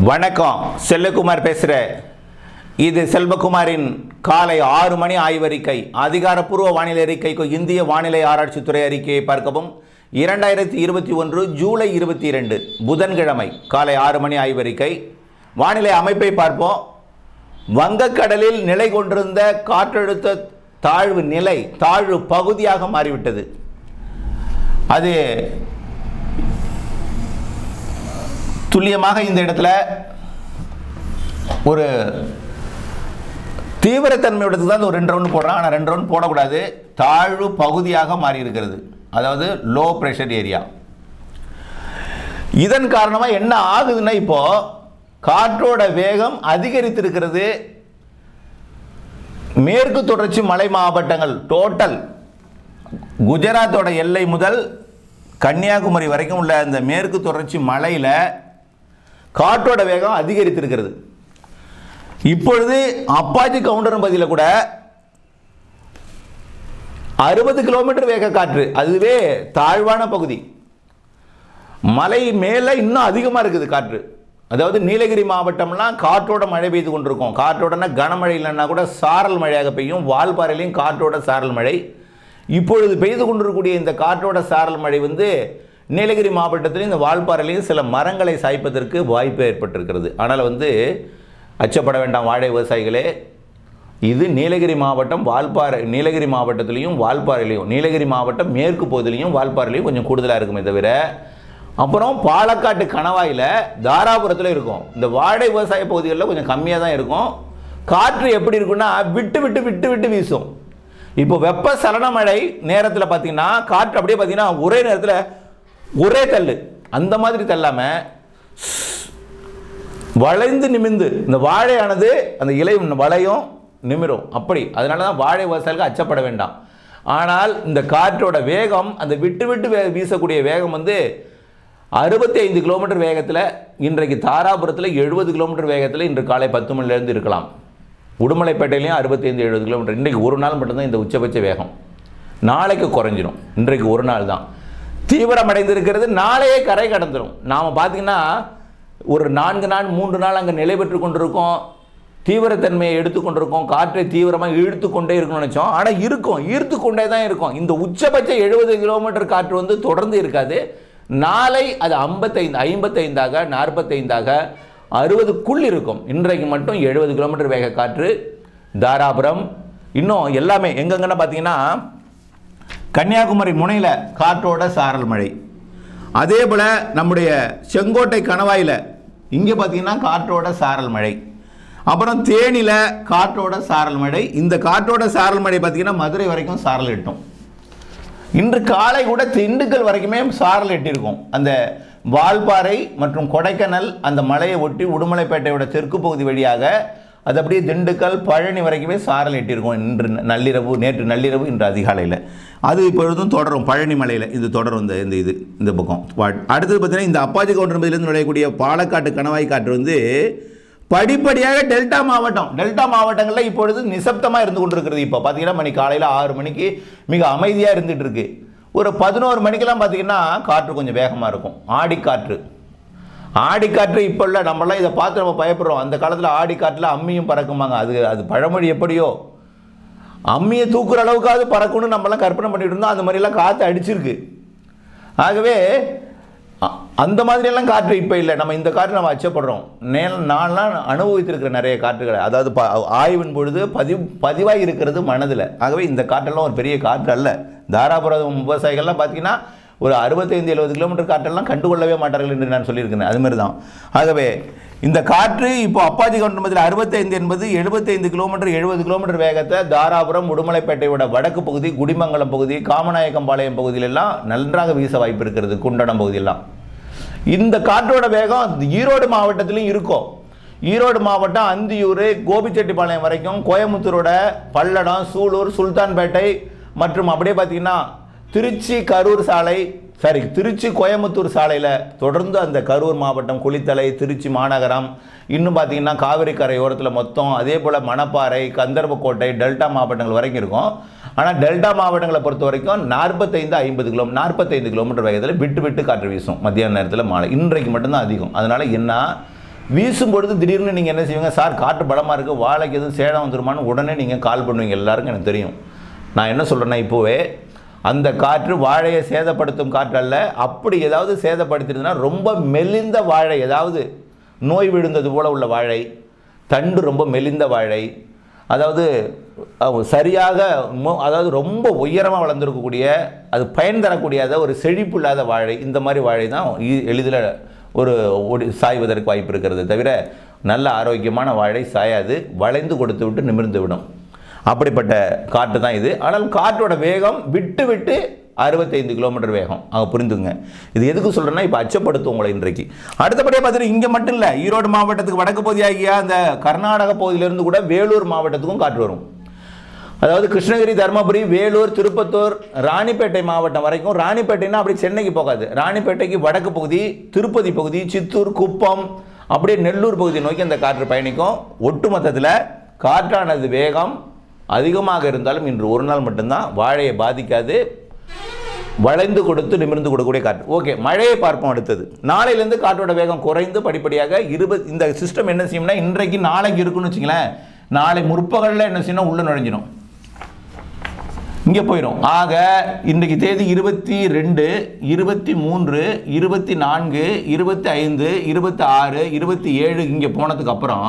வணக்கம் செல்லகுமார் பேசுகிறேன் இது செல்வகுமாரின் காலை ஆறு மணி ஆய்வறிக்கை அதிகாரப்பூர்வ வானிலை அறிக்கைக்கு இந்திய வானிலை ஆராய்ச்சித்துறை அறிக்கையை பார்க்கவும் இரண்டாயிரத்தி இருபத்தி ஒன்று ஜூலை இருபத்தி இரண்டு புதன்கிழமை காலை ஆறு மணி ஆய்வறிக்கை வானிலை அமைப்பை பார்ப்போம் வங்கக்கடலில் நிலை கொண்டிருந்த காற்றழுத்த தாழ்வு நிலை தாழ்வு பகுதியாக மாறிவிட்டது அது துல்லியமாக இந்த இடத்துல ஒரு தீவிரத்தன்மையோடது தான் ஒரு ரெண்டு ரவுண்ட் போடுறான் ஆனால் ரெண்டு ரவுண்ட் போடக்கூடாது தாழ்வு பகுதியாக மாறி இருக்கிறது அதாவது லோ ப்ரெஷர் ஏரியா இதன் காரணமாக என்ன ஆகுதுன்னா இப்போ காற்றோட வேகம் அதிகரித்திருக்கிறது மேற்கு தொடர்ச்சி மலை மாவட்டங்கள் டோட்டல் குஜராத்தோட எல்லை முதல் கன்னியாகுமரி வரைக்கும் உள்ள இந்த மேற்கு தொடர்ச்சி மலையில் காற்றோட வேகம் அதிகரித்திருக்கிறது இப்பொழுது அப்பாச்சி கவுண்டர் பதில கூட அறுபது கிலோமீட்டர் வேக காற்று அதுவே தாழ்வான பகுதி மலை மேலே இன்னும் அதிகமாக இருக்குது காற்று அதாவது நீலகிரி மாவட்டம்லாம் காற்றோட மழை பெய்து கொண்டிருக்கும் காற்றோடனா கனமழை இல்லைன்னா கூட சாரல் மழையாக பெய்யும் வால்பாறையிலையும் காற்றோட சாரல் மழை இப்பொழுது பெய்து கொண்டிருக்கக்கூடிய இந்த காற்றோட சாரல் மழை வந்து நீலகிரி மாவட்டத்திலையும் இந்த வால்பாறையிலையும் சில மரங்களை சாய்ப்பதற்கு வாய்ப்பு ஏற்பட்டிருக்கிறது ஆனால் வந்து அச்சப்பட வேண்டாம் வாழை விவசாயிகளே இது நீலகிரி மாவட்டம் வால்பாறை நீலகிரி மாவட்டத்திலையும் வால்பாறையிலையும் நீலகிரி மாவட்டம் மேற்கு பகுதியிலையும் வால்பாறையிலையும் கொஞ்சம் கூடுதலாக இருக்குமே தவிர அப்புறம் பாலக்காட்டு கணவாயில் தாராபுரத்தில் இருக்கும் இந்த வாழை விவசாய பகுதிகளில் கொஞ்சம் கம்மியாக தான் இருக்கும் காற்று எப்படி இருக்குன்னா விட்டு விட்டு விட்டு விட்டு வீசும் இப்போ வெப்ப சலன மழை நேரத்தில் பார்த்தீங்கன்னா காற்று அப்படியே பார்த்தீங்கன்னா ஒரே நேரத்தில் ஒரே தள்ளு அந்த மாதிரி தள்ளாமல் வளைந்து நிமிந்து இந்த வாழையானது அந்த இலை வளையும் நிமிரும் அப்படி அதனால தான் வாழை விவசாயிகள் அச்சப்பட வேண்டாம் ஆனால் இந்த காற்றோட வேகம் அந்த விட்டு விட்டு வே வீசக்கூடிய வேகம் வந்து அறுபத்தி ஐந்து கிலோமீட்டர் வேகத்தில் இன்றைக்கு தாராபுரத்தில் எழுபது கிலோமீட்டர் வேகத்தில் இன்று காலை பத்து மணிலேருந்து இருக்கலாம் உடுமலைப்பேட்டையிலையும் அறுபத்தைந்து எழுபது கிலோமீட்டர் இன்றைக்கு ஒரு நாள் மட்டும்தான் இந்த உச்சபட்ச வேகம் நாளைக்கு குறைஞ்சிரும் இன்றைக்கு ஒரு நாள் தான் தீவிரமடைந்திருக்கிறது நாளையே கரை கடந்துடும் நாம் பார்த்தீங்கன்னா ஒரு நான்கு நாள் மூன்று நாள் அங்கே நிலை பெற்று கொண்டிருக்கோம் தீவிரத்தன்மையை எடுத்துக்கொண்டிருக்கோம் காற்றை தீவிரமாக இழுத்து கொண்டே இருக்கணும்னு நினச்சோம் ஆனால் இருக்கும் ஈர்த்து கொண்டே தான் இருக்கும் இந்த உச்சபட்ச எழுபது கிலோமீட்டர் காற்று வந்து தொடர்ந்து இருக்காது நாளை அது ஐம்பத்தைந்து ஐம்பத்தைந்தாக நாற்பத்தைந்தாக அறுபதுக்குள் இருக்கும் இன்றைக்கு மட்டும் எழுபது கிலோமீட்டர் வேக காற்று தாராபுரம் இன்னும் எல்லாமே எங்கெங்கன்னா பார்த்தீங்கன்னா கன்னியாகுமரி முனையில் காற்றோட சாரல் மழை அதே போல் நம்முடைய செங்கோட்டை கணவாயில் இங்கே பார்த்தீங்கன்னா காற்றோட சாரல் மழை அப்புறம் தேனியில் காற்றோட சாரல் மழை இந்த காற்றோட சாரல் மழை பார்த்தீங்கன்னா மதுரை வரைக்கும் சாரல் எட்டும் இன்று காலை கூட திண்டுக்கல் வரைக்குமே சாரல் எட்டியிருக்கும் அந்த வால்பாறை மற்றும் கொடைக்கானல் அந்த மலையை ஒட்டி உடுமலைப்பேட்டையோட தெற்கு பகுதி வழியாக அது அப்படியே திண்டுக்கல் பழனி வரைக்குமே சாரல் எட்டியிருக்கும் இன்று நள்ளிரவு நேற்று நள்ளிரவு இன்று அதிகாலையில் அது இப்பொழுதும் தொடரும் பழனி மலையில் இது தொடரும் இந்த இந்த இது இந்த பக்கம் வா- அடுத்தது பார்த்தீங்கன்னா இந்த அப்பாச்சி கவுண்டர் நுழையக்கூடிய பாலக்காட்டு கணவாய் காற்று வந்து படிப்படியாக டெல்டா மாவட்டம் டெல்டா மாவட்டங்களில் இப்பொழுது நிசப்தமாக இருந்து கொண்டிருக்கிறது இப்போ பார்த்தீங்கன்னா மணி காலையில் ஆறு மணிக்கு மிக அமைதியாக இருந்துட்டு இருக்கு ஒரு பதினோரு மணிக்கெல்லாம் பார்த்தீங்கன்னா காற்று கொஞ்சம் வேகமாக இருக்கும் ஆடிக்காற்று ஆடிக்காற்று இப்போ இல்லை நம்மளாம் இதை பார்த்து நம்ம பயப்படுறோம் அந்த காலத்தில் ஆடிக்காற்றில் அம்மியும் பறக்குமாங்க அது அது பழமொழி எப்படியோ அம்மியை தூக்குற அளவுக்காவது பறக்கணும்னு நம்மலாம் கற்பனை பண்ணிட்டு இருந்தோம் அந்த மாதிரிலாம் காற்று அடிச்சிருக்கு ஆகவே அ- அந்த மாதிரியெல்லாம் காற்று இப்போ இல்லை நம்ம இந்த காற்று நம்ம அச்சப்படுறோம் நே நான்லாம் அனுபவித்திருக்கிற நிறைய காற்றுகளை அதாவது ப ஆய்வின் பொழுது பதிவு பதிவாகி இருக்கிறது மனதில் ஆகவே இந்த காற்றெல்லாம் ஒரு பெரிய காற்று அல்ல தாராபுரம் விவசாயிகள்லாம் பார்த்தீங்கன்னா ஒரு அறுபத்தைந்து எழுபது கிலோமீட்டர் காற்றெல்லாம் கண்டுகொள்ளவே மாட்டார்கள் என்று நான் சொல்லியிருக்கிறேன் அது மாதிரி தான் ஆகவே இந்த காற்று இப்போ அப்பாச்சி கவுண்டமத்தில் அறுபத்தைந்து என்பது எழுபத்தைந்து கிலோமீட்டர் எழுபது கிலோமீட்டர் வேகத்தை தாராபுரம் உடுமலைப்பேட்டையோட வடக்கு பகுதி குடிமங்கலம் பகுதி காமநாயக்கம்பாளையம் பகுதியிலெல்லாம் நன்றாக வீச வாய்ப்பு இருக்கிறது குண்டடம் பகுதியெல்லாம் இந்த காற்றோட வேகம் ஈரோடு மாவட்டத்திலும் இருக்கும் ஈரோடு மாவட்டம் அந்தியூர் கோபிச்செட்டிப்பாளையம் வரைக்கும் கோயம்புத்தூரோட பல்லடம் சூலூர் சுல்தான்பேட்டை மற்றும் அப்படியே பார்த்தீங்கன்னா திருச்சி கரூர் சாலை சாரி திருச்சி கோயம்புத்தூர் சாலையில் தொடர்ந்து அந்த கரூர் மாவட்டம் குளித்தலை திருச்சி மாநகரம் இன்னும் பார்த்தீங்கன்னா காவிரி கரையோரத்தில் மொத்தம் அதே போல் மணப்பாறை கந்தர்போட்டை டெல்டா மாவட்டங்கள் வரைக்கும் இருக்கும் ஆனால் டெல்டா மாவட்டங்களை பொறுத்த வரைக்கும் நாற்பத்தைந்து ஐம்பது கிலோ நாற்பத்தைந்து கிலோமீட்டர் வேகத்தில் விட்டு விட்டு காற்று வீசும் மத்தியான நேரத்தில் மாலை இன்றைக்கு மட்டும்தான் அதிகம் அதனால் என்ன வீசும் பொழுது திடீர்னு நீங்கள் என்ன செய்வீங்க சார் காற்று பலமாக இருக்குது வாழைக்கு எதுவும் சேதம் வந்துருமான்னு உடனே நீங்கள் கால் பண்ணுவீங்க எல்லாருக்கும் எனக்கு தெரியும் நான் என்ன சொல்கிறேன்னா இப்போவே அந்த காற்று வாழையை சேதப்படுத்தும் காற்று அல்ல அப்படி ஏதாவது சேதப்படுத்திருந்ததுன்னா ரொம்ப மெலிந்த வாழை ஏதாவது நோய் விழுந்தது போல உள்ள வாழை தண்டு ரொம்ப மெலிந்த வாழை அதாவது அஹ், சரியாக மொ- அதாவது ரொம்ப உயரமாக வளர்ந்துருக்கக்கூடிய அது பயன் தரக்கூடியாத ஒரு செழிப்பு இல்லாத வாழை இந்த மாதிரி வாழை தான் எளிதில் ஒரு ஒடி சாய்வதற்கு வாய்ப்பு இருக்கிறது தவிர நல்ல ஆரோக்கியமான வாழை சாயாது வளைந்து கொடுத்து விட்டு நிமிர்ந்து விடும் அப்படிப்பட்ட காற்று தான் இது ஆனால் காற்றோட வேகம் விட்டு விட்டு அறுபத்தைந்து கிலோமீட்டர் வேகம் அவங்க புரிந்துங்க இது எதுக்கு சொல்கிறேன்னா இப்போ அச்சப்படுத்தும் உங்களை இன்றைக்கு அடுத்தபடியாக பார்த்துட்டு இங்கே மட்டும் இல்லை ஈரோடு மாவட்டத்துக்கு வடக்கு பகுதியாகிய அந்த கர்நாடக பகுதியிலிருந்து கூட வேலூர் மாவட்டத்துக்கும் காற்று வரும் அதாவது கிருஷ்ணகிரி தருமபுரி வேலூர் திருப்பத்தூர் ராணிப்பேட்டை மாவட்டம் வரைக்கும் ராணிப்பேட்டைனா அப்படி சென்னைக்கு போகாது ராணிப்பேட்டைக்கு வடக்கு பகுதி திருப்பதி பகுதி சித்தூர் குப்பம் அப்படியே நெல்லூர் பகுதி நோக்கி அந்த காற்று பயணிக்கும் ஒட்டுமொத்தத்தில் காற்றானது வேகம் அதிகமாக இருந்தாலும் இன்று ஒரு நாள் மட்டும்தான் வாழையை பாதிக்காது வளைந்து கொடுத்து நிமிர்ந்து கொடுக்கக்கூடிய காற்று ஓகே மழையை பார்ப்போம் அடுத்தது நாளையிலேருந்து காற்றோட வேகம் குறைந்து படிப்படியாக இருபது இந்த சிஸ்டம் என்ன செய்யும்னா இன்றைக்கு நாளைக்கு இருக்குன்னு வச்சுங்களேன் நாளை முற்பகலில் என்ன செய்யணும் உள்ள நுழைஞ்சிடும் இங்கே போயிடும் ஆக இன்றைக்கு தேதி இருபத்தி ரெண்டு இருபத்தி மூன்று இருபத்தி நான்கு இருபத்தி ஐந்து இருபத்தி ஆறு இருபத்தி ஏழு இங்கே போனதுக்கு அப்புறம்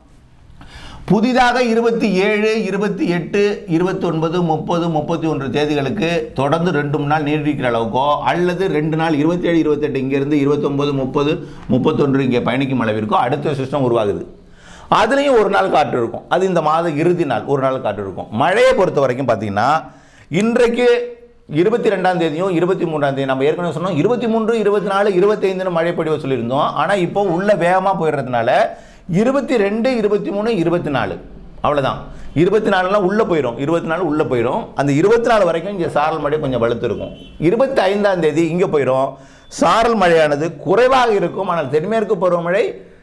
புதிதாக இருபத்தி ஏழு இருபத்தி எட்டு இருபத்தி ஒன்பது முப்பது முப்பத்தி ஒன்று தேதிகளுக்கு தொடர்ந்து ரெண்டு மூணு நாள் நீடிக்கிற அளவுக்கோ அல்லது ரெண்டு நாள் இருபத்தேழு இருபத்தெட்டு இங்கேருந்து இருபத்தொம்பது முப்பது முப்பத்தொன்று இங்கே பயணிக்கும் அளவிற்கோ அடுத்த சிஸ்டம் உருவாகுது அதுலேயும் ஒரு நாள் காற்று இருக்கும் அது இந்த மாத இறுதி நாள் ஒரு நாள் காற்று இருக்கும் மழையை பொறுத்த வரைக்கும் பார்த்தீங்கன்னா இன்றைக்கு இருபத்தி ரெண்டாம் தேதியும் இருபத்தி மூன்றாம் தேதி நம்ம ஏற்கனவே சொன்னோம் இருபத்தி மூன்று இருபத்தி நாலு இருபத்தைந்துன்னு மழை பொழிவு சொல்லியிருந்தோம் ஆனால் இப்போ உள்ள வேகமாக போயிடுறதுனால இருபத்தி ரெண்டு இருபத்தி மூணு இருபத்தி நாலு அவ்வளோதான் இருபத்தி நாலுலாம் உள்ளே போயிடும் இருபத்தி நாலு உள்ளே போயிடும் அந்த இருபத்தி நாலு வரைக்கும் இங்கே சாரல் மழை கொஞ்சம் வலுத்து இருக்கும் இருபத்தி ஐந்தாம் தேதி இங்கே போயிடும் சாரல் மழையானது குறைவாக இருக்கும் ஆனால் தென்மேற்கு பருவமழை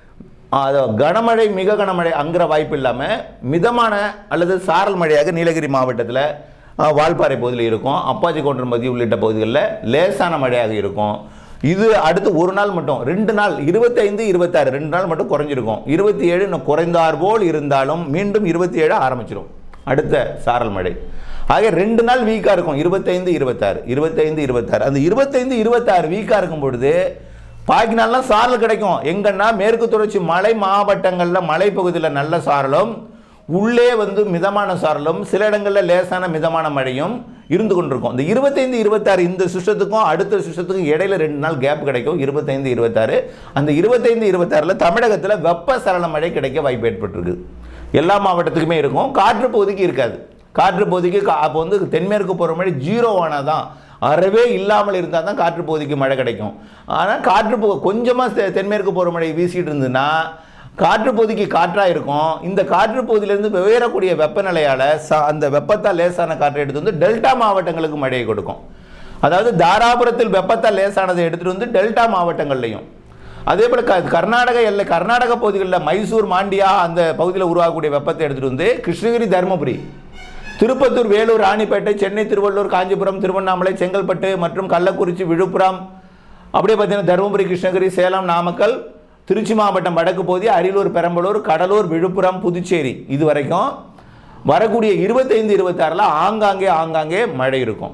அது கனமழை மிக கனமழை அங்கிற வாய்ப்பு இல்லாமல் மிதமான அல்லது சாரல் மழையாக நீலகிரி மாவட்டத்தில் அஹ், வால்பாறை பகுதியில் இருக்கும் அப்பாச்சி கோன்றமதி உள்ளிட்ட பகுதிகளில் லேசான மழையாக இருக்கும் இது அடுத்து ஒரு நாள் மட்டும் ரெண்டு நாள் இருபத்தைந்து இருபத்தாறு ரெண்டு நாள் மட்டும் குறைஞ்சிருக்கும் இருபத்தி ஏழு இன்னும் குறைந்தார் போல் இருந்தாலும் மீண்டும் இருபத்தி ஏழு ஆரம்பிச்சிடும் அடுத்த சாரல் மழை ஆக ரெண்டு நாள் வீக்காக இருக்கும் இருபத்தைந்து இருபத்தாறு இருபத்தைந்து இருபத்தாறு அந்த இருபத்தைந்து இருபத்தாறு வீக்காக இருக்கும் பொழுது பாக்கி நாள்லாம் சாரல் கிடைக்கும் எங்கன்னா மேற்கு தொடர்ச்சி மலை மாவட்டங்களில் மலைப்பகுதியில் நல்ல சாரலும் உள்ளே வந்து மிதமான சாரலும் சில இடங்களில் லேசான மிதமான மழையும் இருந்து கொண்டிருக்கும் இந்த இருபத்தைந்து இருபத்தாறு இந்த சிஸ்டத்துக்கும் அடுத்த சிஸ்டத்துக்கும் இடையில ரெண்டு நாள் கேப் கிடைக்கும் இருபத்தைந்து இருபத்தாறு அந்த இருபத்தைந்து இருபத்தாறில் தமிழகத்தில் வெப்ப சலன மழை கிடைக்க வாய்ப்பு ஏற்பட்டிருக்கு எல்லா மாவட்டத்துக்குமே இருக்கும் காற்று பகுதிக்கு இருக்காது காற்று பகுதிக்கு கா- அப்போ வந்து தென்மேற்கு போகிற மழை ஜீரோவானால் தான் அறவே இல்லாமல் இருந்தால் தான் காற்று பகுதிக்கு மழை கிடைக்கும் ஆனால் காற்று போ கொஞ்சமாக தென்மேற்கு போகிற மழை வீசிட்டு இருந்ததுன்னா காற்று பகுதிக்கு காற்றாக இருக்கும் இந்த காற்று பகுதியிலேருந்து உயரக்கூடிய வெப்பநிலையால் ச அந்த வெப்பத்தால் லேசான காற்றை எடுத்து வந்து டெல்டா மாவட்டங்களுக்கு மழையை கொடுக்கும் அதாவது தாராபுரத்தில் வெப்பத்தால் லேசானதை எடுத்துகிட்டு வந்து டெல்டா மாவட்டங்கள்லையும் அதே போல் க கர்நாடக எல்லை கர்நாடக பகுதிகளில் மைசூர் மாண்டியா அந்த பகுதியில் உருவாகக்கூடிய வெப்பத்தை எடுத்துகிட்டு வந்து கிருஷ்ணகிரி தருமபுரி திருப்பத்தூர் வேலூர் ராணிப்பேட்டை சென்னை திருவள்ளூர் காஞ்சிபுரம் திருவண்ணாமலை செங்கல்பட்டு மற்றும் கள்ளக்குறிச்சி விழுப்புரம் அப்படியே பார்த்தீங்கன்னா தருமபுரி கிருஷ்ணகிரி சேலம் நாமக்கல் திருச்சி மாவட்டம் வடக்கு பகுதி அரியலூர் பெரம்பலூர் கடலூர் விழுப்புரம் புதுச்சேரி இது வரைக்கும் வரக்கூடிய இருபத்தைந்து இருபத்தாறில் ஆங்காங்கே ஆங்காங்கே மழை இருக்கும்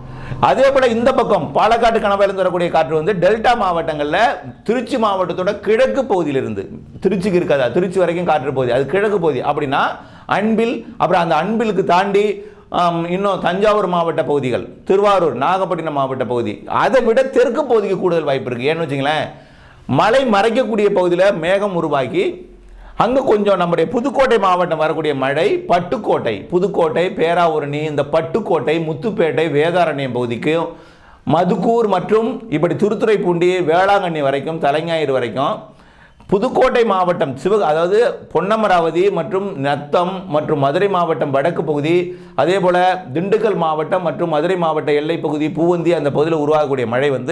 அதே போல் இந்த பக்கம் பாலக்காட்டு கணவாயிலிருந்து வரக்கூடிய காற்று வந்து டெல்டா மாவட்டங்களில் திருச்சி மாவட்டத்தோட கிழக்கு பகுதியிலிருந்து திருச்சிக்கு இருக்காதா திருச்சி வரைக்கும் காற்று பகுதி அது கிழக்கு பகுதி அப்படின்னா அன்பில் அப்புறம் அந்த அன்பிலுக்கு தாண்டி ஆம், இன்னும் தஞ்சாவூர் மாவட்ட பகுதிகள் திருவாரூர் நாகப்பட்டினம் மாவட்ட பகுதி அதை விட தெற்கு பகுதிக்கு கூடுதல் வாய்ப்பு இருக்குது ஏன்னு வச்சுங்களேன் மலை மறைக்கக்கூடிய பகுதியில் மேகம் உருவாகி அங்கே கொஞ்சம் நம்முடைய புதுக்கோட்டை மாவட்டம் வரக்கூடிய மழை பட்டுக்கோட்டை புதுக்கோட்டை பேராவூரணி இந்த பட்டுக்கோட்டை முத்துப்பேட்டை வேதாரண்யம் பகுதிக்கும் மதுக்கூர் மற்றும் இப்படி திருத்துறைப்பூண்டி வேளாங்கண்ணி வரைக்கும் தலைஞாயிறு வரைக்கும் புதுக்கோட்டை மாவட்டம் சிவ அதாவது பொன்னமராவதி மற்றும் நத்தம் மற்றும் மதுரை மாவட்டம் வடக்கு பகுதி அதே போல் திண்டுக்கல் மாவட்டம் மற்றும் மதுரை மாவட்ட எல்லைப் பகுதி பூவந்தி அந்த பகுதியில் உருவாகக்கூடிய மழை வந்து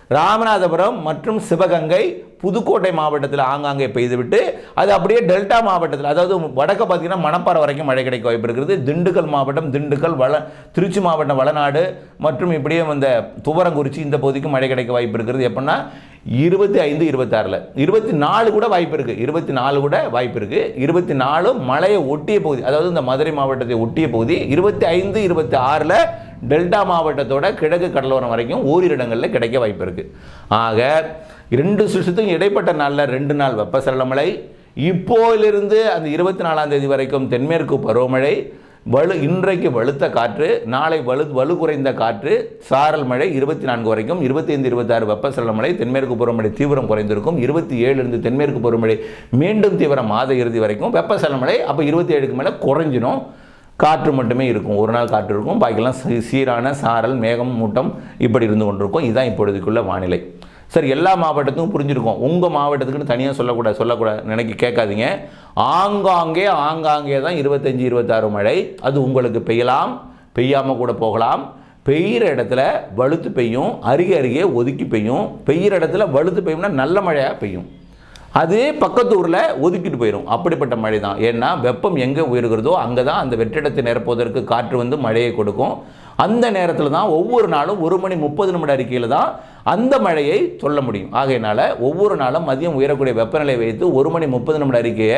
ராமநாதபுரம் மற்றும் சிவகங்கை புதுக்கோட்டை மாவட்டத்தில் ஆங்காங்கே பெய்துவிட்டு அது அப்படியே டெல்டா மாவட்டத்தில் அதாவது வடக்க பார்த்தீங்கன்னா மணப்பாறை வரைக்கும் மழை கிடைக்க வாய்ப்பு இருக்கிறது திண்டுக்கல் மாவட்டம் திண்டுக்கல் வள திருச்சி மாவட்டம் வளநாடு மற்றும் இப்படியே இந்த துவரங்குறிச்சி இந்த பகுதிக்கு மழை கிடைக்க வாய்ப்பு இருக்கிறது எப்படின்னா இருபத்தி ஐந்து இருபத்தாறில் இருபத்தி நாலு கூட வாய்ப்பு இருக்குது இருபத்தி நாலு கூட வாய்ப்பு இருக்குது இருபத்தி நாலு மலையை ஒட்டிய பகுதி அதாவது இந்த மதுரை மாவட்டத்தை ஒட்டிய பகுதி இருபத்தி ஐந்து இருபத்தி ஆறில் டெல்டா மாவட்டத்தோட கிழக்கு கடலோரம் வரைக்கும் ஓரிரு இடங்களில் கிடைக்க வாய்ப்பு இருக்குது ஆக ரெண்டு சுஷத்துக்கும் இடைப்பட்ட நாளில் ரெண்டு நாள் வெப்பசலன மழை இப்போயிலிருந்து அந்த இருபத்தி நாலாம் தேதி வரைக்கும் தென்மேற்கு பருவமழை வலு இன்றைக்கு வலுத்த காற்று நாளை வலு வலு குறைந்த காற்று சாரல் மழை இருபத்தி நான்கு வரைக்கும் இருபத்தி ஐந்து இருபத்தாறு வெப்பசலன மழை தென்மேற்கு பருவமழை தீவிரம் குறைந்திருக்கும் இருபத்தி ஏழுலேருந்து தென்மேற்கு பருவமழை மீண்டும் தீவிரம் மாத இறுதி வரைக்கும் வெப்பசலன மழை அப்போ இருபத்தி ஏழுக்கு மேலே குறைஞ்சிடும் காற்று மட்டுமே இருக்கும் ஒரு நாள் காற்று இருக்கும் பாக்கியெல்லாம் சீ- சீரான சாரல் மேகம் மூட்டம் இப்படி இருந்து கொண்டிருக்கும் இதுதான் இப்பொழுதுக்குள்ள வானிலை சரி எல்லா மாவட்டத்துக்கும் புரிஞ்சிருக்கும் உங்கள் மாவட்டத்துக்குன்னு தனியாக சொல்லக்கூடாது சொல்லக்கூடாது நினைக்க கேட்காதீங்க ஆங்காங்கே ஆங்காங்கே தான் இருபத்தஞ்சி இருபத்தாறு மழை அது உங்களுக்கு பெய்யலாம் பெய்யாமல் கூட போகலாம் பெய்கிற இடத்துல வலுத்து பெய்யும் அருகே அருகே ஒதுக்கி பெய்யும் பெய்கிற இடத்துல வலுத்து பெய்யும்னா நல்ல மழையாக பெய்யும் அதே பக்கத்து ஊரில் ஒதுக்கிட்டு போயிடும் அப்படிப்பட்ட மழை தான் ஏன்னா வெப்பம் எங்கே உயர்கிறதோ அங்கே தான் அந்த வெற்றிடத்தை நிரப்புவதற்கு காற்று வந்து மழையை கொடுக்கும் அந்த நேரத்தில் தான் ஒவ்வொரு நாளும் ஒரு மணி முப்பது நிமிட அறிக்கையில் தான் அந்த மழையை சொல்ல முடியும் ஆகையினால ஒவ்வொரு நாளும் மதியம் உயரக்கூடிய வெப்பநிலை வைத்து ஒரு மணி முப்பது நிமிட அறிக்கையை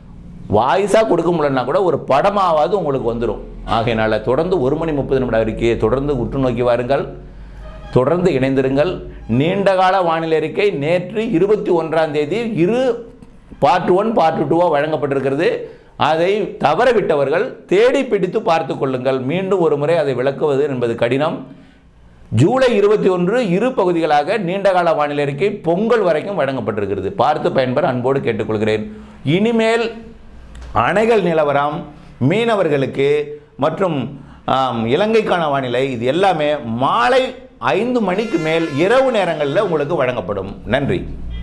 வாய்ஸாக கொடுக்க முடியலன்னா கூட ஒரு படமாவது உங்களுக்கு வந்துடும் ஆகையினால தொடர்ந்து ஒரு மணி முப்பது நிமிட அறிக்கையை தொடர்ந்து உற்று நோக்கி வாருங்கள் தொடர்ந்து இணைந்திருங்கள் நீண்டகால வானிலை அறிக்கை நேற்று இருபத்தி ஒன்றாம் தேதி இரு பார்ட் ஒன் பார்ட் டூவாக வழங்கப்பட்டிருக்கிறது அதை தவறவிட்டவர்கள் தேடி பிடித்து பார்த்து கொள்ளுங்கள் மீண்டும் ஒரு முறை அதை விளக்குவது என்பது கடினம் ஜூலை இருபத்தி ஒன்று இரு பகுதிகளாக நீண்டகால வானிலை அறிக்கை பொங்கல் வரைக்கும் வழங்கப்பட்டிருக்கிறது பார்த்து பயன்பெற அன்போடு கேட்டுக்கொள்கிறேன் இனிமேல் அணைகள் நிலவரம் மீனவர்களுக்கு மற்றும் ஆம், இலங்கைக்கான வானிலை இது எல்லாமே மாலை ஐந்து மணிக்கு மேல் இரவு நேரங்களில் உங்களுக்கு வழங்கப்படும் நன்றி